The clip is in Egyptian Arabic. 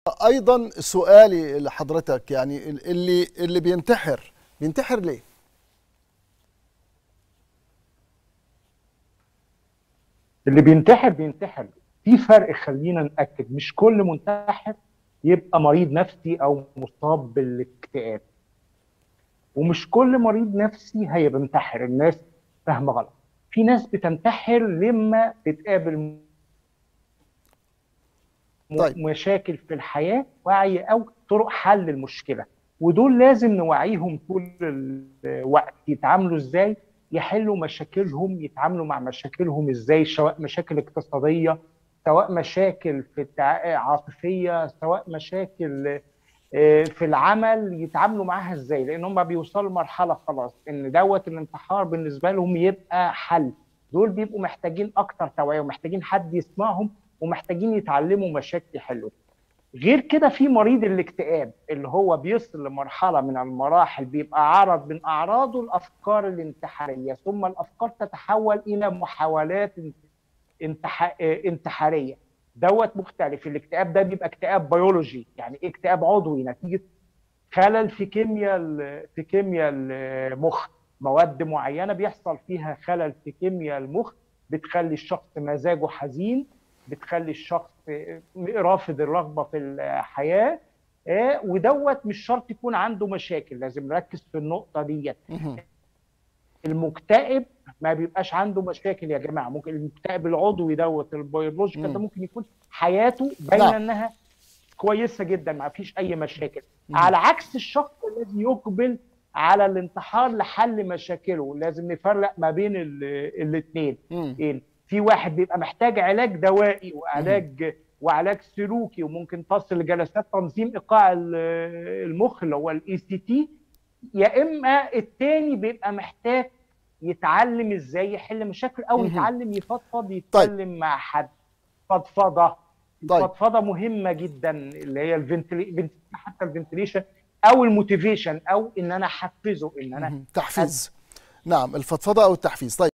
ايضا سؤالي لحضرتك يعني اللي اللي بينتحر بينتحر ليه اللي بينتحر بينتحر في فرق خلينا ناكد مش كل منتحر يبقى مريض نفسي او مصاب بالاكتئاب ومش كل مريض نفسي هيبقى منتحر الناس فاهمه غلط في ناس بتنتحر لما بتقابل طيب. مشاكل في الحياه وعي او طرق حل المشكله ودول لازم نوعيهم طول الوقت يتعاملوا ازاي يحلوا مشاكلهم يتعاملوا مع مشاكلهم ازاي سواء مشاكل اقتصاديه سواء مشاكل في التع... عاطفيه سواء مشاكل في العمل يتعاملوا معاها ازاي لان هم بيوصلوا لمرحله خلاص ان دوت الانتحار بالنسبه لهم يبقى حل دول بيبقوا محتاجين اكتر توعيه ومحتاجين حد يسمعهم ومحتاجين يتعلموا مشاكل يحلوها غير كده في مريض الاكتئاب اللي هو بيصل لمرحله من المراحل بيبقى عرض من اعراضه الافكار الانتحاريه ثم الافكار تتحول الى محاولات انتح... انتحاريه دوت مختلف الاكتئاب ده بيبقى اكتئاب بيولوجي يعني ايه اكتئاب عضوي نتيجه خلل في كيمياء في كيمياء المخ مواد معينه بيحصل فيها خلل في كيمياء المخ بتخلي الشخص مزاجه حزين بتخلي الشخص رافض الرغبه في الحياه ودوت مش شرط يكون عنده مشاكل لازم نركز في النقطه ديت المكتئب ما بيبقاش عنده مشاكل يا جماعه ممكن المكتئب العضوي دوت البيولوجيكال ده ممكن يكون حياته باينه انها كويسه جدا ما فيش اي مشاكل مم. على عكس الشخص الذي يقبل على الانتحار لحل مشاكله لازم نفرق ما بين الاثنين في واحد بيبقى محتاج علاج دوائي وعلاج مم. وعلاج سلوكي وممكن تصل لجلسات تنظيم ايقاع المخ اللي هو الاي سي تي يا اما التاني بيبقى محتاج يتعلم ازاي يحل مشاكل او يتعلم يفضفض يتكلم طيب. مع حد فضفضه طيب. الفضفضه مهمه جدا اللي هي الفنتلي حتى الفنتليشن او الموتيفيشن او ان انا احفزه ان انا تحفيز نعم الفضفضه او التحفيز طيب